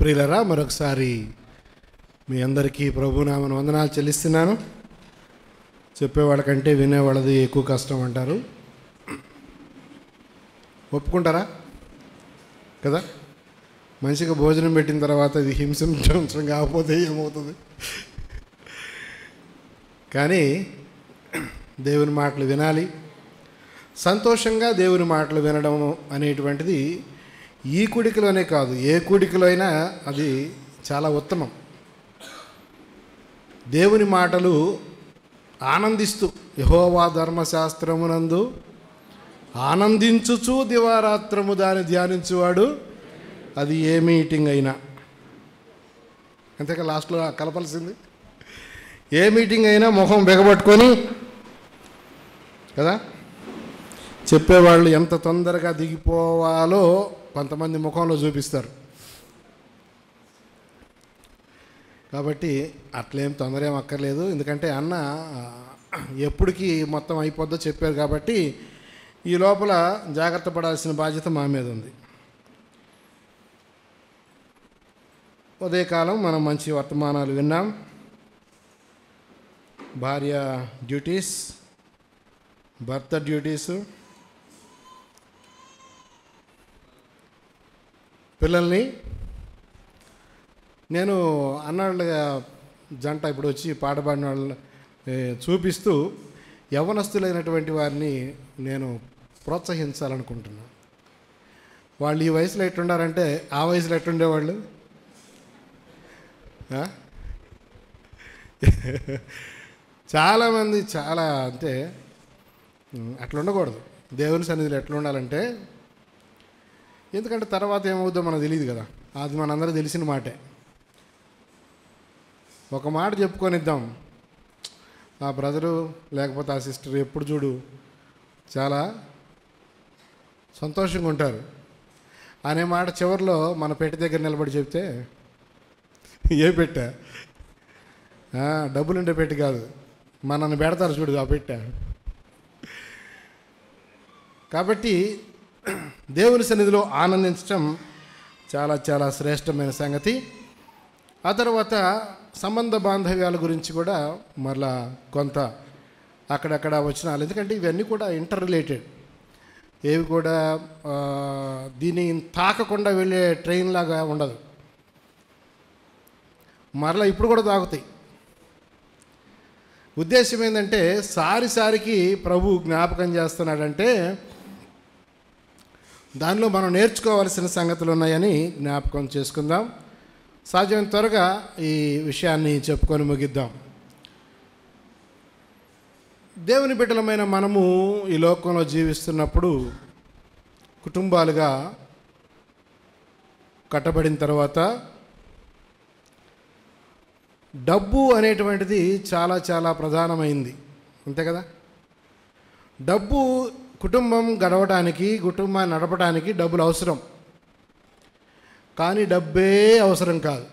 ప్రియులరా మరొకసారి మీ అందరికీ ప్రభునామన వందనాలు చెల్లిస్తున్నాను చెప్పేవాళ్ళకంటే వినేవాళ్ళది ఎక్కువ కష్టం అంటారు ఒప్పుకుంటారా కదా మనిషికి భోజనం పెట్టిన తర్వాత ఇది హింసించడం కాకపోతే ఏమవుతుంది కానీ దేవుని మాటలు వినాలి సంతోషంగా దేవుని మాటలు వినడం అనేటువంటిది ఈ కుడికలోనే కాదు ఏ కుడికలో అయినా అది చాలా ఉత్తమం దేవుని మాటలు ఆనందిస్తూ యహోవా ధర్మశాస్త్రమునందు ఆనందించుచు దివారాత్రము దాన్ని ధ్యానించువాడు అది ఏ మీటింగ్ అయినా అంతేకా లాస్ట్లో కలపాల్సింది ఏ మీటింగ్ అయినా ముఖం బిగబట్టుకొని కదా చెప్పేవాళ్ళు ఎంత తొందరగా దిగిపోవాలో కొంతమంది ముఖంలో చూపిస్తారు కాబట్టి అట్లేం తొందర ఏం అక్కర్లేదు ఎందుకంటే అన్న ఎప్పటికి మొత్తం అయిపోద్దో చెప్పారు కాబట్టి ఈ లోపల జాగ్రత్త పడాల్సిన బాధ్యత మా మీద ఉంది ఉదయకాలం మనం మంచి వర్తమానాలు విన్నాం భార్య డ్యూటీస్ భర్త డ్యూటీసు పిల్లల్ని నేను అన్నాళ్ళ జంట ఇప్పుడు వచ్చి పాట పాడిన వాళ్ళ ఏ, చూపిస్తూ యవనస్తులైనటువంటి వారిని నేను ప్రోత్సహించాలనుకుంటున్నాను వాళ్ళు ఈ వయసులో ఎట్లుండారంటే ఆ వయసులో ఎట్లుండేవాళ్ళు ఆ? చాలామంది చాలా అంటే ఉమ్, అట్లా ఉండకూడదు దేవుని సన్నిధిలో ఎట్లా ఉండాలంటే ఎందుకంటే తర్వాత ఏమవుద్దో మనకు తెలియదు కదా అది మనందరూ తెలిసిన మాటే ఒక మాట చెప్పుకొనిద్దాం ఆ బ్రదరు లేకపోతే ఆ సిస్టర్ ఎప్పుడు చూడు చాలా సంతోషంగా ఉంటారు అనే మాట చివరిలో మన పెట్టి దగ్గర నిలబడి చెప్తే ఏ పెట్టా ఆ, డబ్బులు ఉండే పెట్టి కాదు మనల్ని పెడతారు చూడు ఆ పెట్టా కాబట్టి దేవుని సన్నిధిలో ఆనందించటం చాలా చాలా శ్రేష్టమైన సంగతి ఆ తర్వాత సంబంధ బాంధవ్యాల గురించి కూడా మరలా కొంత అక్కడక్కడ వచ్చినాలు ఎందుకంటే ఇవన్నీ కూడా ఇంటర్ రిలేటెడ్ ఏవి కూడా ఆ, దీన్ని తాకకుండా వెళ్ళే ట్రైన్ లాగా ఉండదు మరలా ఇప్పుడు కూడా తాగుతాయి ఉద్దేశం ఏంటంటే సారి సారికి ప్రభు జ్ఞాపకం చేస్తున్నాడంటే దానిలో మనం నేర్చుకోవాల్సిన సంగతులు ఉన్నాయని జ్ఞాపకం చేసుకుందాం సాధ్యమైన త్వరగా ఈ విషయాన్ని చెప్పుకొని ముగిద్దాం దేవుని బిడ్డలమైన మనము ఈ లోకంలో జీవిస్తున్నప్పుడు కుటుంబాలుగా కట్టబడిన తర్వాత డబ్బు అనేటువంటిది చాలా చాలా ప్రధానమైంది అంతే కదా డబ్బు కుటుంబం గడవడానికి కుటుంబాన్ని నడపడానికి డబ్బులు అవసరం కానీ డబ్బే అవసరం కాదు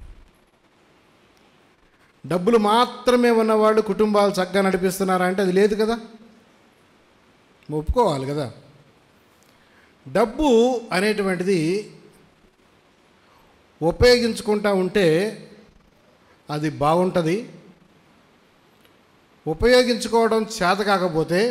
డబ్బులు మాత్రమే ఉన్నవాళ్ళు కుటుంబాలు చక్కగా నడిపిస్తున్నారా అంటే అది లేదు కదా ఒప్పుకోవాలి కదా డబ్బు అనేటువంటిది ఉపయోగించుకుంటా ఉంటే అది బాగుంటుంది ఉపయోగించుకోవడం చేత కాకపోతే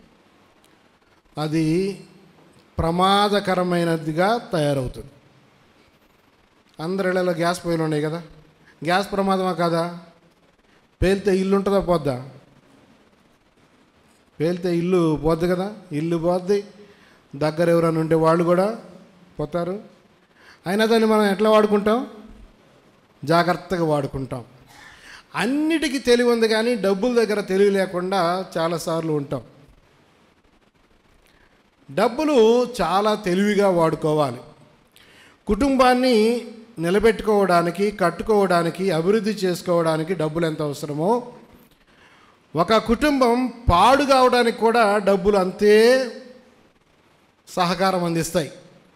అది ప్రమాదకరమైనదిగా తయారవుతుంది అందరిళ్ళలో గ్యాస్ పొయ్యిలు ఉన్నాయి కదా గ్యాస్ ప్రమాదమా కాదా పేలితే ఇల్లు ఉంటుందా పోద్దా పేలితే ఇల్లు పోద్ది కదా ఇల్లు పోద్ది దగ్గర ఎవరైనా ఉంటే వాళ్ళు కూడా పోతారు అయినా దాన్ని మనం ఎట్లా వాడుకుంటాం జాగ్రత్తగా వాడుకుంటాం అన్నిటికీ తెలివి ఉంది కానీ డబ్బుల దగ్గర తెలివి లేకుండా చాలాసార్లు ఉంటాం డబ్బులు చాలా తెలివిగా వాడుకోవాలి కుటుంబాన్ని నిలబెట్టుకోవడానికి కట్టుకోవడానికి అభివృద్ధి చేసుకోవడానికి డబ్బులు ఎంత అవసరమో ఒక కుటుంబం పాడు కావడానికి కూడా డబ్బులు అంతే సహకారం అందిస్తాయి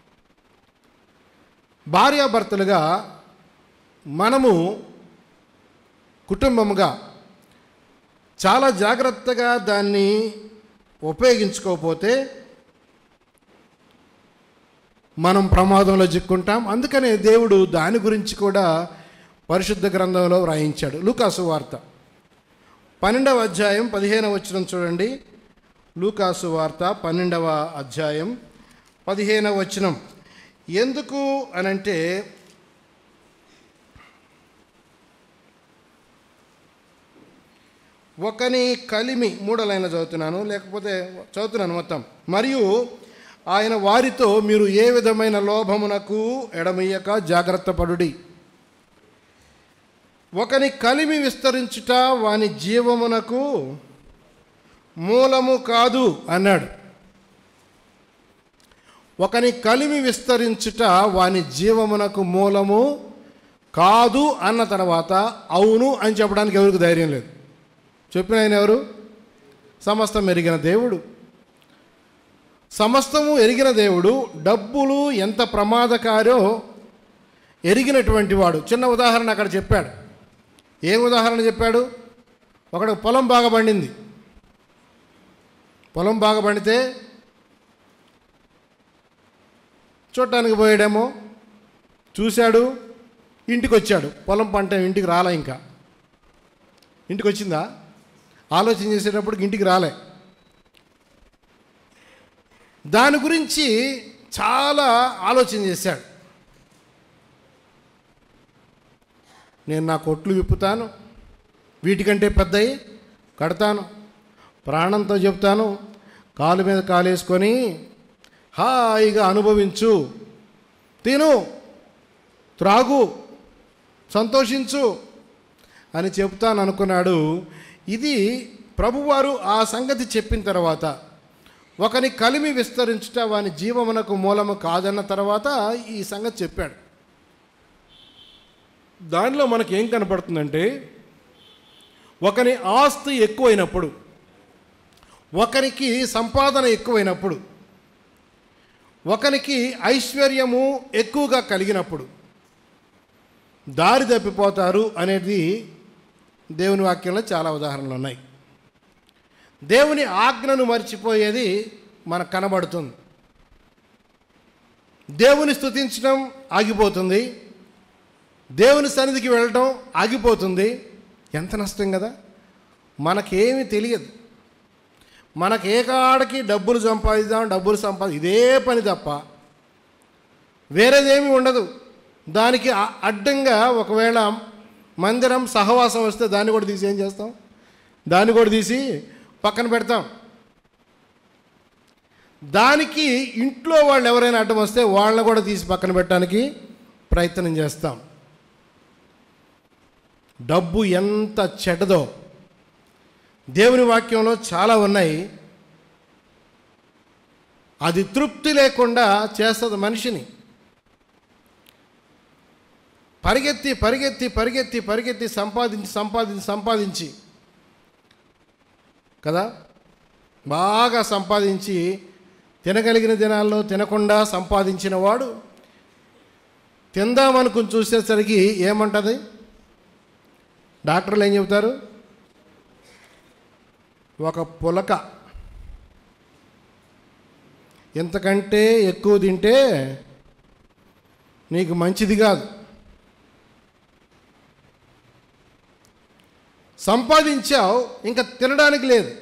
భార్యాభర్తలుగా మనము కుటుంబముగా చాలా జాగ్రత్తగా దాన్ని ఉపయోగించుకోకపోతే మనం ప్రమాదంలో చిక్కుంటాం అందుకనే దేవుడు దాని గురించి కూడా పరిశుద్ధ గ్రంథంలో వ్రాయించాడు లూకాసు వార్త పన్నెండవ అధ్యాయం పదిహేనవ వచనం చూడండి లూకాసు వార్త పన్నెండవ అధ్యాయం పదిహేనవ వచనం ఎందుకు అనంటే ఒకని కలిమి మూడలైన చదువుతున్నాను లేకపోతే చదువుతున్నాను మొత్తం మరియు ఆయన వారితో మీరు ఏ విధమైన లోభమునకు ఎడమయ్యక జాగ్రత్త పడుడి ఒకని కలిమి విస్తరించుట వాని జీవమునకు మూలము కాదు అన్నాడు ఒకని కలిమి విస్తరించుట వాని జీవమునకు మూలము కాదు అన్న తర్వాత అవును అని చెప్పడానికి ఎవరికి ధైర్యం లేదు చెప్పిన ఆయన ఎవరు సమస్తం ఎరిగిన దేవుడు సమస్తము ఎరిగిన దేవుడు డబ్బులు ఎంత ప్రమాదకారో ఎరిగినటువంటి వాడు చిన్న ఉదాహరణ అక్కడ చెప్పాడు ఏ ఉదాహరణ చెప్పాడు ఒకడు పొలం బాగా పండింది పొలం బాగా పండితే చూడటానికి పోయాడేమో చూశాడు ఇంటికి వచ్చాడు పొలం పంట ఇంటికి రాలే ఇంకా ఇంటికి వచ్చిందా ఆలోచన చేసేటప్పటికి ఇంటికి రాలే దాని గురించి చాలా ఆలోచన చేశాడు నేను నా కొట్లు విప్పుతాను వీటికంటే పెద్దయి కడతాను ప్రాణంతో చెప్తాను కాలు మీద కాలేసుకొని హాయిగా అనుభవించు తిను త్రాగు సంతోషించు అని చెప్తాను అనుకున్నాడు ఇది ప్రభువారు ఆ సంగతి చెప్పిన తర్వాత ఒకని కలిమి విస్తరించుట వాని జీవమునకు మూలము కాదన్న తర్వాత ఈ సంగతి చెప్పాడు దానిలో మనకి ఏం కనపడుతుందంటే ఒకని ఆస్తి ఎక్కువైనప్పుడు ఒకరికి సంపాదన ఎక్కువైనప్పుడు ఒకనికి ఐశ్వర్యము ఎక్కువగా కలిగినప్పుడు దారి తప్పిపోతారు అనేది దేవుని వాక్యంలో చాలా ఉదాహరణలు ఉన్నాయి దేవుని ఆజ్ఞను మర్చిపోయేది మనకు కనబడుతుంది దేవుని స్తుతించడం ఆగిపోతుంది దేవుని సన్నిధికి వెళ్ళడం ఆగిపోతుంది ఎంత నష్టం కదా మనకేమీ తెలియదు మనకి ఏ కాడకి డబ్బులు సంపాదిద్దాం డబ్బులు సంపాది ఇదే పని తప్ప వేరేదేమీ ఉండదు దానికి అ- అడ్డంగా ఒకవేళ మందిరం సహవాసం వస్తే దాన్ని కూడా తీసి ఏం చేస్తాం దాన్ని కూడా తీసి పక్కన పెడతాం దానికి ఇంట్లో వాళ్ళు ఎవరైనా అడ్డం వస్తే వాళ్ళని కూడా తీసి పక్కన పెట్టడానికి ప్రయత్నం చేస్తాం డబ్బు ఎంత చెడ్డదో దేవుని వాక్యంలో చాలా ఉన్నాయి అది తృప్తి లేకుండా చేస్తుంది మనిషిని పరిగెత్తి పరిగెత్తి పరిగెత్తి పరిగెత్తి సంపాదించి సంపాదించి సంపాదించి కదా బాగా సంపాదించి తినగలిగిన దినాల్లో తినకుండా సంపాదించిన వాడు తిందామనుకుని చూసేసరికి ఏమంటుంది డాక్టర్లు ఏం చెబుతారు ఒక పులక ఇంతకంటే ఎక్కువ తింటే నీకు మంచిది కాదు సంపాదించావు ఇంకా తినడానికి లేదు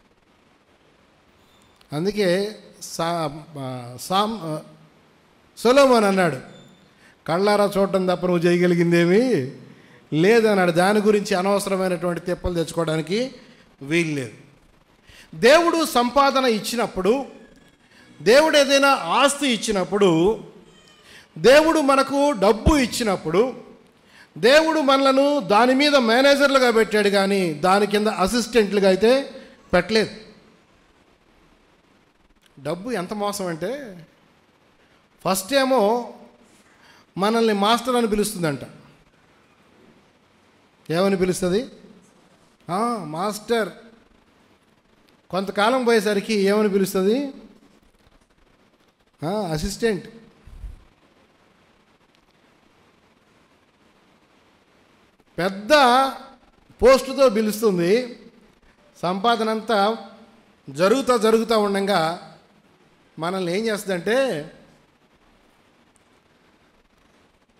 అందుకే సా సామ్ సొలోమన్ అన్నాడు కళ్ళారా చూడటం తప్ప నువ్వు చేయగలిగిందేమీ లేదన్నాడు దాని గురించి అనవసరమైనటువంటి తిప్పలు తెచ్చుకోవడానికి వీలు లేదు దేవుడు సంపాదన ఇచ్చినప్పుడు దేవుడు ఏదైనా ఆస్తి ఇచ్చినప్పుడు దేవుడు మనకు డబ్బు ఇచ్చినప్పుడు దేవుడు మనలను దాని మీద మేనేజర్లుగా పెట్టాడు కానీ దాని కింద అసిస్టెంట్లుగా అయితే పెట్టలేదు డబ్బు ఎంత మోసం అంటే ఫస్ట్ ఏమో మనల్ని మాస్టర్ అని పిలుస్తుందంట ఏమని పిలుస్తుంది ఆ, మాస్టర్ కొంతకాలం పోయేసరికి ఏమని పిలుస్తుంది ఆ, అసిస్టెంట్ పెద్ద పోస్టుతో పిలుస్తుంది సంపాదన అంతా జరుగుతూ జరుగుతూ ఉండగా మనల్ని ఏం చేస్తుందంటే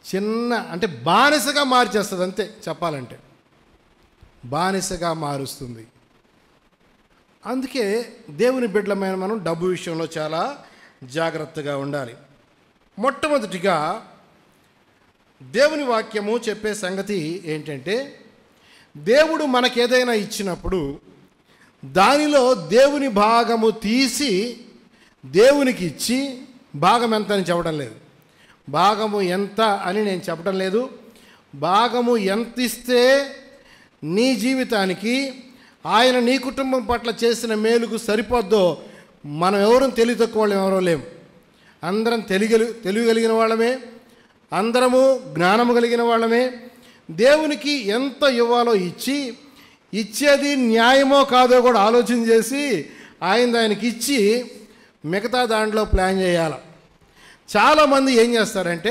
చిన్న అంటే బానిసగా మార్చేస్తుంది అంతే చెప్పాలంటే బానిసగా మారుస్తుంది అందుకే దేవుని బిడ్డలమైన మనం డబ్బు విషయంలో చాలా జాగ్రత్తగా ఉండాలి మొట్టమొదటిగా దేవుని వాక్యము చెప్పే సంగతి ఏంటంటే దేవుడు మనకేదైనా ఇచ్చినప్పుడు దానిలో దేవుని భాగము తీసి దేవునికి ఇచ్చి భాగం ఎంత అని చెప్పడం లేదు భాగము ఎంత అని నేను చెప్పడం లేదు భాగము ఎంత ఇస్తే నీ జీవితానికి ఆయన నీ కుటుంబం పట్ల చేసిన మేలుకు సరిపోద్దో మనం ఎవరు తెలివి తక్కువ వాళ్ళం ఎవరో లేము అందరం తెలిగలి తెలివి కలిగిన వాళ్ళమే అందరము జ్ఞానము కలిగిన వాళ్ళమే దేవునికి ఎంత ఇవ్వాలో ఇచ్చి ఇచ్చేది న్యాయమో కాదో కూడా ఆలోచన చేసి ఆయన ఆయనకి ఇచ్చి మిగతా దాంట్లో ప్లాన్ చేయాలి చాలామంది ఏం చేస్తారంటే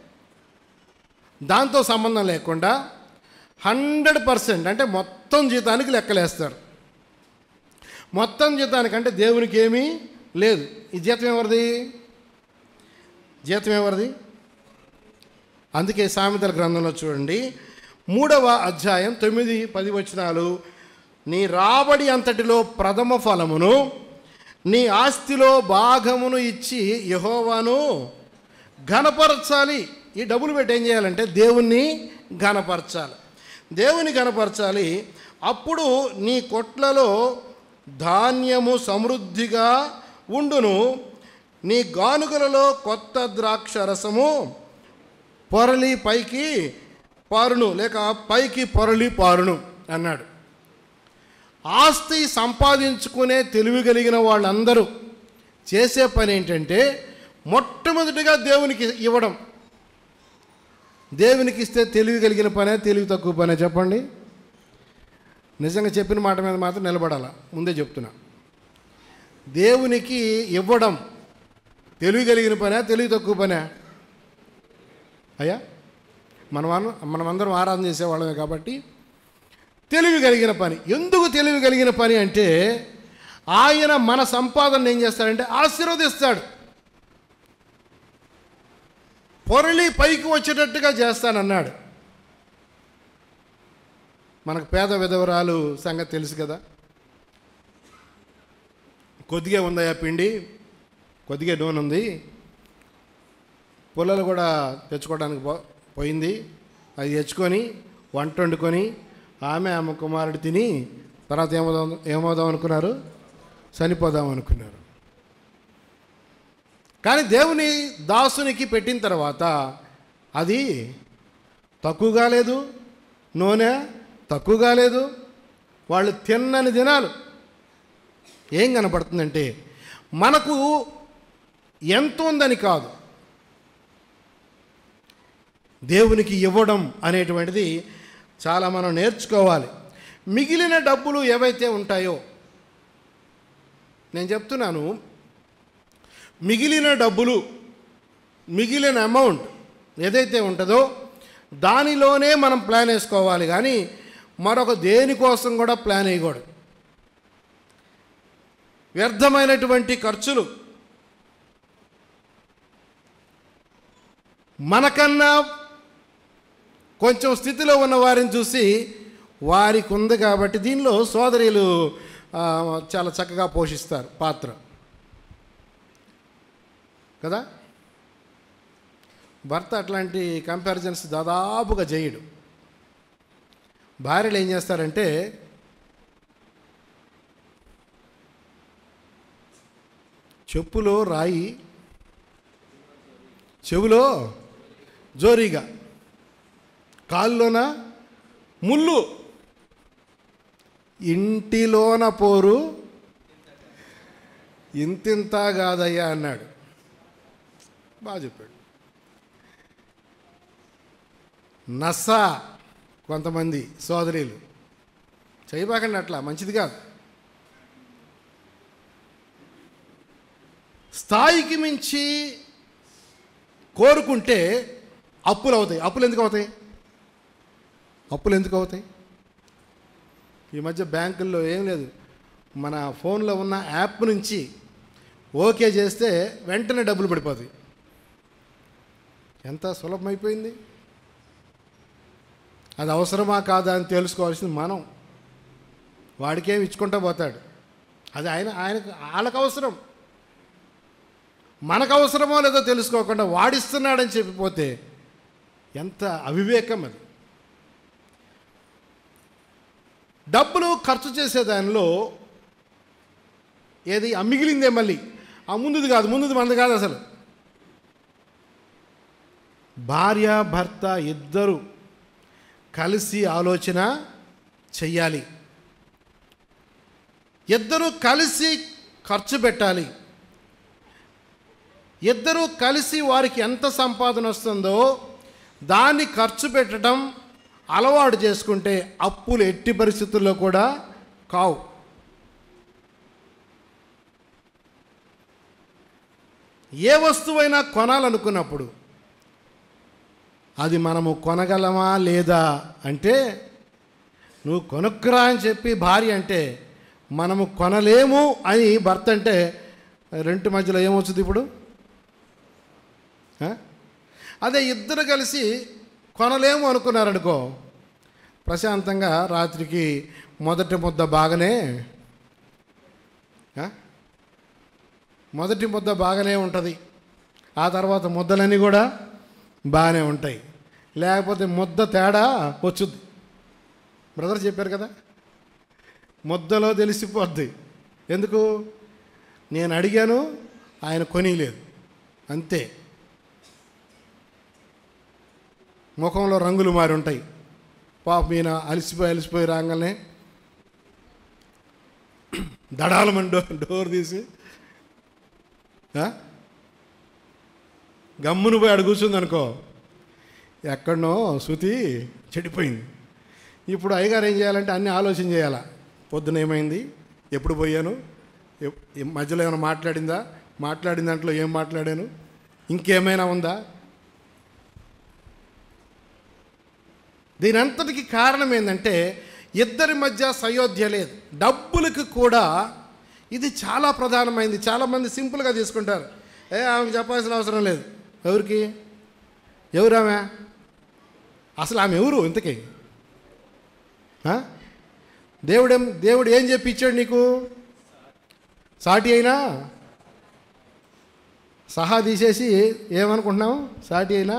దాంతో సంబంధం లేకుండా హండ్రెడ్ పర్సెంట్ అంటే మొత్తం జీతానికి లెక్కలేస్తారు మొత్తం జీతానికి అంటే దేవునికి ఏమీ లేదు ఈ జీతం ఎవరిది జీతం ఎవరిది అందుకే సామెతల గ్రంథంలో చూడండి మూడవ అధ్యాయం తొమ్మిది పది వచనాలు నీ రాబడి అంతటిలో ప్రథమ ఫలమును నీ ఆస్తిలో భాగమును ఇచ్చి యహోవాను ఘనపరచాలి ఈ డబ్బులు పెట్టి ఏం చేయాలంటే దేవుణ్ణి ఘనపరచాలి దేవుని ఘనపరచాలి అప్పుడు నీ కొట్లలో ధాన్యము సమృద్ధిగా ఉండును నీ గానుగలలో కొత్త ద్రాక్ష రసము పొరలి పైకి పారును లేక పైకి పొరలి పారును అన్నాడు ఆస్తి సంపాదించుకునే తెలివి కలిగిన వాళ్ళందరూ చేసే పని ఏంటంటే మొట్టమొదటిగా దేవునికి ఇవ్వడం దేవునికి ఇస్తే తెలివి కలిగిన పనే తెలివి తక్కువ పనే చెప్పండి నిజంగా చెప్పిన మాట మీద మాత్రం నిలబడాల ముందే చెప్తున్నా దేవునికి ఇవ్వడం తెలివి కలిగిన పనే తెలివి తక్కువ పనే అయ్యా మనం అను- మనమందరం ఆరాధన చేసేవాళ్ళమే కాబట్టి తెలివి కలిగిన పని ఎందుకు తెలివి కలిగిన పని అంటే ఆయన మన సంపాదన ఏం చేస్తాడంటే ఆశీర్వదిస్తాడు పొరలి పైకి వచ్చేటట్టుగా చేస్తానన్నాడు మనకు పేద విధవరాలు సంగతి తెలుసు కదా కొద్దిగా ఉందయ్యా పిండి కొద్దిగా నూనె ఉంది పుల్లలు కూడా తెచ్చుకోవడానికి పో పోయింది అది తెచ్చుకొని వంట వండుకొని ఆమె ఆమె కుమారుడు తిని తర్వాత ఏమవుదాం ఏమవుదాం అనుకున్నారు చనిపోదాం అనుకున్నారు కానీ దేవుని దాసునికి పెట్టిన తర్వాత అది తక్కువగా లేదు నూనె తక్కువగా లేదు వాళ్ళు తిన్నని దినాలు ఏం కనపడుతుందంటే మనకు ఎంత ఉందని కాదు దేవునికి ఇవ్వడం అనేటువంటిది చాలా మనం నేర్చుకోవాలి మిగిలిన డబ్బులు ఏవైతే ఉంటాయో నేను చెప్తున్నాను మిగిలిన డబ్బులు మిగిలిన అమౌంట్ ఏదైతే ఉంటుందో దానిలోనే మనం ప్లాన్ వేసుకోవాలి కానీ మరొక దేనికోసం కూడా ప్లాన్ వేయకూడదు వ్యర్థమైనటువంటి ఖర్చులు మనకన్నా కొంచెం స్థితిలో ఉన్న వారిని చూసి వారికి ఉంది కాబట్టి దీనిలో సోదరులు ఆ, చాలా చక్కగా పోషిస్తారు పాత్ర కదా భర్త అట్లాంటి కంపారిజన్స్ దాదాపుగా చేయడు భార్యలు ఏం చేస్తారంటే చెప్పులో రాయి చెవులో జోరీగా కాల్లోన ముళ్ళు ఇంటిలోన పోరు ఇంతింత కాదయ్యా అన్నాడు బాగా చెప్పాడు నస కొంతమంది సోదరీలు చేయబాకండి అట్లా మంచిది కాదు స్థాయికి మించి కోరుకుంటే అప్పులు అవుతాయి అప్పులు ఎందుకు అవుతాయి అప్పులు ఎందుకు అవుతాయి ఈ మధ్య బ్యాంకుల్లో ఏం లేదు మన ఫోన్లో ఉన్న యాప్ నుంచి ఓకే చేస్తే వెంటనే డబ్బులు పడిపోతాయి ఎంత సులభమైపోయింది అది అవసరమా కాదా అని తెలుసుకోవాల్సింది మనం వాడికేం ఇచ్చుకుంటా పోతాడు అది ఆయన ఆయనకు వాళ్ళకు అవసరం మనకు అవసరమో లేదో తెలుసుకోకుండా వాడిస్తున్నాడని చెప్పిపోతే ఎంత అవివేకం అది డబ్బులు ఖర్చు చేసే దానిలో ఏది ఆ మిగిలిందే మళ్ళీ ఆ ముందుది కాదు ముందుది మనది కాదు అసలు భార్య భర్త ఇద్దరు కలిసి ఆలోచన చెయ్యాలి ఇద్దరు కలిసి ఖర్చు పెట్టాలి ఇద్దరు కలిసి వారికి ఎంత సంపాదన వస్తుందో దాన్ని ఖర్చు పెట్టడం అలవాటు చేసుకుంటే అప్పులు ఎట్టి పరిస్థితుల్లో కూడా కావు ఏ వస్తువైనా కొనాలనుకున్నప్పుడు అది మనము కొనగలమా లేదా అంటే నువ్వు కొనుక్కురా అని చెప్పి భార్య అంటే మనము కొనలేము అని భర్త అంటే రెంటి మధ్యలో ఏమవుతుంది ఇప్పుడు ఆ? అదే ఇద్దరు కలిసి కొనలేము అనుకున్నారనుకో ప్రశాంతంగా రాత్రికి మొదటి ముద్ద బాగానే ఆ? మొదటి ముద్ద బాగానే ఉంటుంది ఆ తర్వాత ముద్దలన్నీ కూడా బాగానే ఉంటాయి లేకపోతే ముద్ద తేడా వచ్చుద్ది బ్రదర్ చెప్పారు కదా ముద్దలో తెలిసిపోద్ది ఎందుకు నేను అడిగాను ఆయన కొనిలేదు అంతే ముఖంలో రంగులు మారి ఉంటాయి పాప ఈయన అలసిపోయి అలసిపోయి రాగానే దడాలమని డోర్ డోర్ తీసి ఆ? గమ్మును పోయి అడు కూర్చుంది అనుకో ఎక్కడనో శృతి చెడిపోయింది ఇప్పుడు అయ్యగారు ఏం చేయాలంటే అన్ని ఆలోచన చేయాలా పొద్దున ఏమైంది ఎప్పుడు పోయాను ఎప్- ఏ- మధ్యలో ఏమైనా మాట్లాడిందా మాట్లాడిన దాంట్లో ఏం మాట్లాడాను ఇంకేమైనా ఉందా దీని అంతటికి కారణం ఏంటంటే ఇద్దరి మధ్య సయోధ్య లేదు డబ్బులకు కూడా ఇది చాలా ప్రధానమైంది చాలామంది సింపుల్గా తీసుకుంటారు ఏ ఆమెకు చెప్పాల్సిన అవసరం లేదు ఎవరికి ఎవరు ఆమె అసలు ఆమె ఎవరు ఇంతకీ ఆ? దేవుడేం దేవుడు ఏం చెప్పి ఇచ్చాడు నీకు సాటి అయినా సహా తీసేసి ఏమనుకుంటున్నావు సాటి అయినా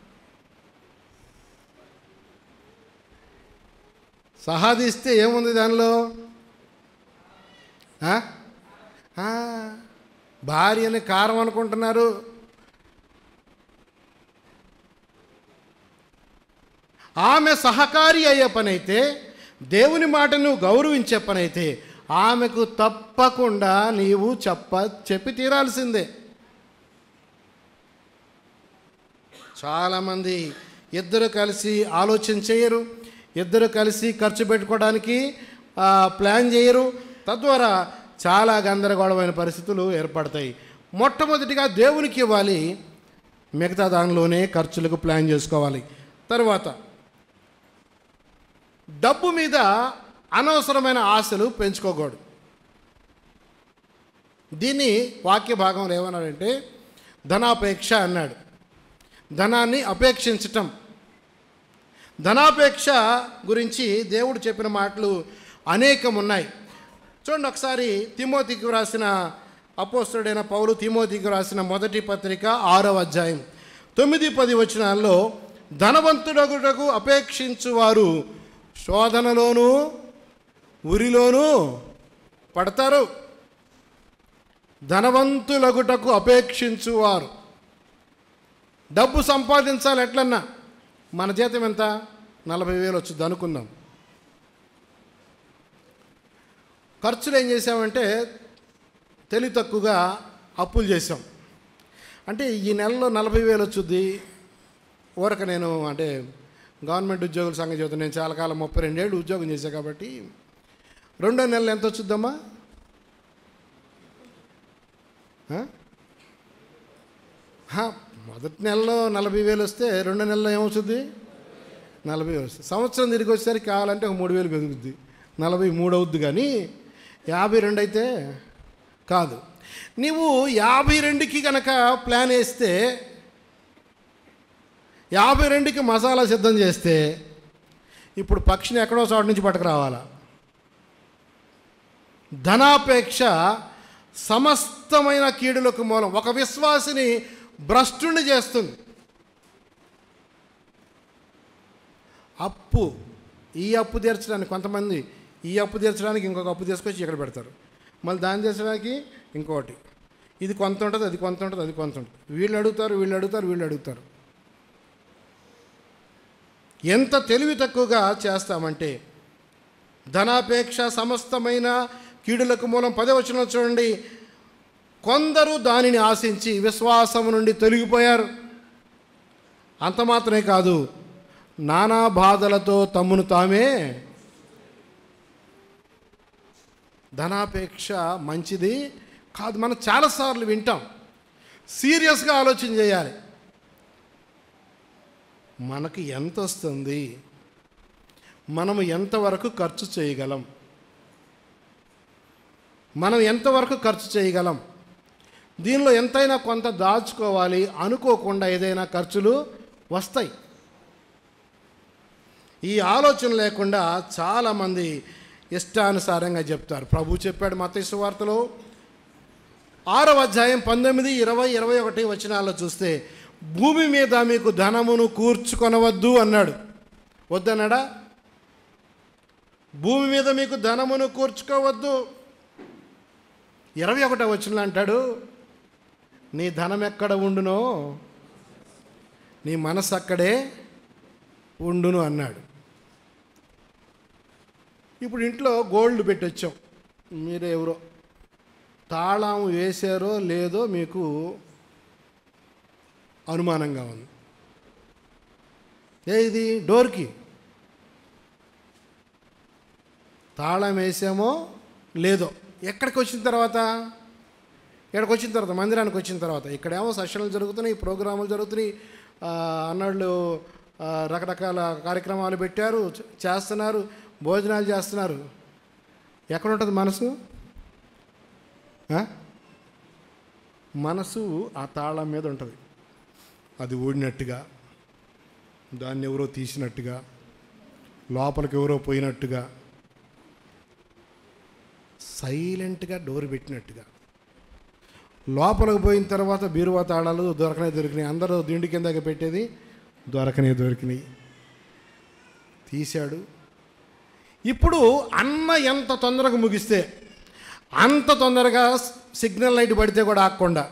సహా తీస్తే ఏముంది దానిలో ఆ? ఆ, భార్యని కారం అనుకుంటున్నారు ఆమె సహకారి అయ్యే పనైతే దేవుని మాటను గౌరవించే పనైతే ఆమెకు తప్పకుండా నీవు చెప్ప చెప్పి తీరాల్సిందే చాలామంది ఇద్దరు కలిసి ఆలోచన చేయరు ఇద్దరు కలిసి ఖర్చు పెట్టుకోవడానికి ఆ, ప్లాన్ చేయరు తద్వారా చాలా గందరగోళమైన పరిస్థితులు ఏర్పడతాయి మొట్టమొదటిగా దేవునికి ఇవ్వాలి మిగతా దానిలోనే ఖర్చులకు ప్లాన్ చేసుకోవాలి తర్వాత డబ్బు మీద అనవసరమైన ఆశలు పెంచుకోకూడదు దీన్ని వాక్య భాగంలో ఏమన్నాడంటే ధనాపేక్ష అన్నాడు ధనాన్ని అపేక్షించటం ధనాపేక్ష గురించి దేవుడు చెప్పిన మాటలు అనేకం ఉన్నాయి చూడండి ఒకసారి తిమోతికి రాసిన అపోస్తుడైన పౌలు తిమోతికి రాసిన మొదటి పత్రిక ఆరవ అధ్యాయం తొమ్మిది పది వచనాల్లో ధనవంతుడగుటకు అపేక్షించువారు శోధనలోనూ ఉరిలోనూ పడతారు ధనవంతులగుటకు అపేక్షించువారు డబ్బు సంపాదించాలి ఎట్లన్నా మన జీతం ఎంత నలభై వేలు వచ్చింది అనుకుందాం ఖర్చులు ఏం చేసామంటే తెలివి తక్కువగా అప్పులు చేసాం అంటే ఈ నెలలో నలభై వేలు వచ్చుద్ది ఊరక నేను అంటే గవర్నమెంట్ ఉద్యోగుల సంగతి చెబుతాను నేను చాలా కాలం ముప్పై రెండేళ్ళు ఉద్యోగం చేశాను కాబట్టి రెండో నెలలో ఎంత వచ్చుద్దమ్మా ఆ? హా, మొదటి నెలలో నలభై వేలు వస్తే రెండో నెలలో ఏమవుతుంది నలభై వేలు వస్తుంది సంవత్సరం తిరిగి వచ్చేసరికి కావాలంటే ఒక మూడు వేలు పెరుగుద్ది నలభై మూడు అవుద్ది కానీ యాభై రెండు అయితే కాదు నీవు యాభై రెండుకి కనుక ప్లాన్ వేస్తే యాభై రెండుకి మసాలా సిద్ధం చేస్తే ఇప్పుడు పక్షిని ఎక్కడో చోట నుంచి పట్టుకురావాలా ధనాపేక్ష సమస్తమైన కీడులకు మూలం ఒక విశ్వాసిని భ్రష్టుని చేస్తుంది అప్పు ఈ అప్పు తీర్చడానికి కొంతమంది ఈ అప్పు తీర్చడానికి ఇంకొక అప్పు తీసుకొచ్చి ఇక్కడ పెడతారు మళ్ళీ దాన్ని తీర్చడానికి ఇంకొకటి ఇది కొంత ఉంటుంది అది కొంత ఉంటుంది అది కొంత ఉంటుంది వీళ్ళు అడుగుతారు వీళ్ళు అడుగుతారు వీళ్ళు అడుగుతారు ఎంత తెలివి తక్కువగా చేస్తామంటే ధనాపేక్ష సమస్తమైన కీడులకు మూలం పదవచనం చూడండి కొందరు దానిని ఆశించి విశ్వాసం నుండి తొలగిపోయారు అంత మాత్రమే కాదు నానా బాధలతో తమ్మును తామే ధనాపేక్ష మంచిది కాదు మనం చాలాసార్లు వింటాం సీరియస్గా ఆలోచన చేయాలి మనకి ఎంత వస్తుంది మనము ఎంతవరకు ఖర్చు చేయగలం మనం ఎంతవరకు ఖర్చు చేయగలం దీనిలో ఎంతైనా కొంత దాచుకోవాలి అనుకోకుండా ఏదైనా ఖర్చులు వస్తాయి ఈ ఆలోచన లేకుండా చాలామంది ఇష్టానుసారంగా చెప్తారు ప్రభు చెప్పాడు మతేసు వార్తలో ఆరవ అధ్యాయం పంతొమ్మిది ఇరవై ఇరవై ఒకటి వచనాల్లో చూస్తే భూమి మీద మీకు ధనమును కూర్చుకొనవద్దు అన్నాడు వద్దన్నాడా భూమి మీద మీకు ధనమును కూర్చుకోవద్దు ఇరవై ఒకటో వచనంలో అంటాడు నీ ధనం ఎక్కడ ఉండునో నీ మనసు అక్కడే ఉండును అన్నాడు ఇప్పుడు ఇంట్లో గోల్డ్ పెట్టి వచ్చాం మీరు ఎవరో తాళం వేశారో లేదో మీకు అనుమానంగా ఉంది ఏ ఇది డోర్కి తాళం వేసామో లేదో ఎక్కడికి వచ్చిన తర్వాత ఇక్కడికి వచ్చిన తర్వాత మందిరానికి వచ్చిన తర్వాత ఇక్కడేమో సెషన్లు జరుగుతున్నాయి ప్రోగ్రాములు జరుగుతున్నాయి ఆ, అన్నాళ్ళు ఆ, రకరకాల కార్యక్రమాలు పెట్టారు చ- చేస్తున్నారు భోజనాలు చేస్తున్నారు ఎక్కడ ఉంటుంది మనసు ఆ? మనసు ఆ తాళం మీద ఉంటుంది అది ఊడినట్టుగా దాన్ని ఎవరో తీసినట్టుగా లోపలికి ఎవరో పోయినట్టుగా సైలెంట్గా డోర్ పెట్టినట్టుగా లోపలికి పోయిన తర్వాత బీరువా తాళాలు దొరకనే దొరికినాయి అందరూ దిండి కిందకి పెట్టేది దొరకనే దొరికినాయి తీశాడు ఇప్పుడు అన్న ఎంత తొందరగా ముగిస్తే అంత తొందరగా సిగ్నల్ లైట్ పడితే కూడా ఆగకుండా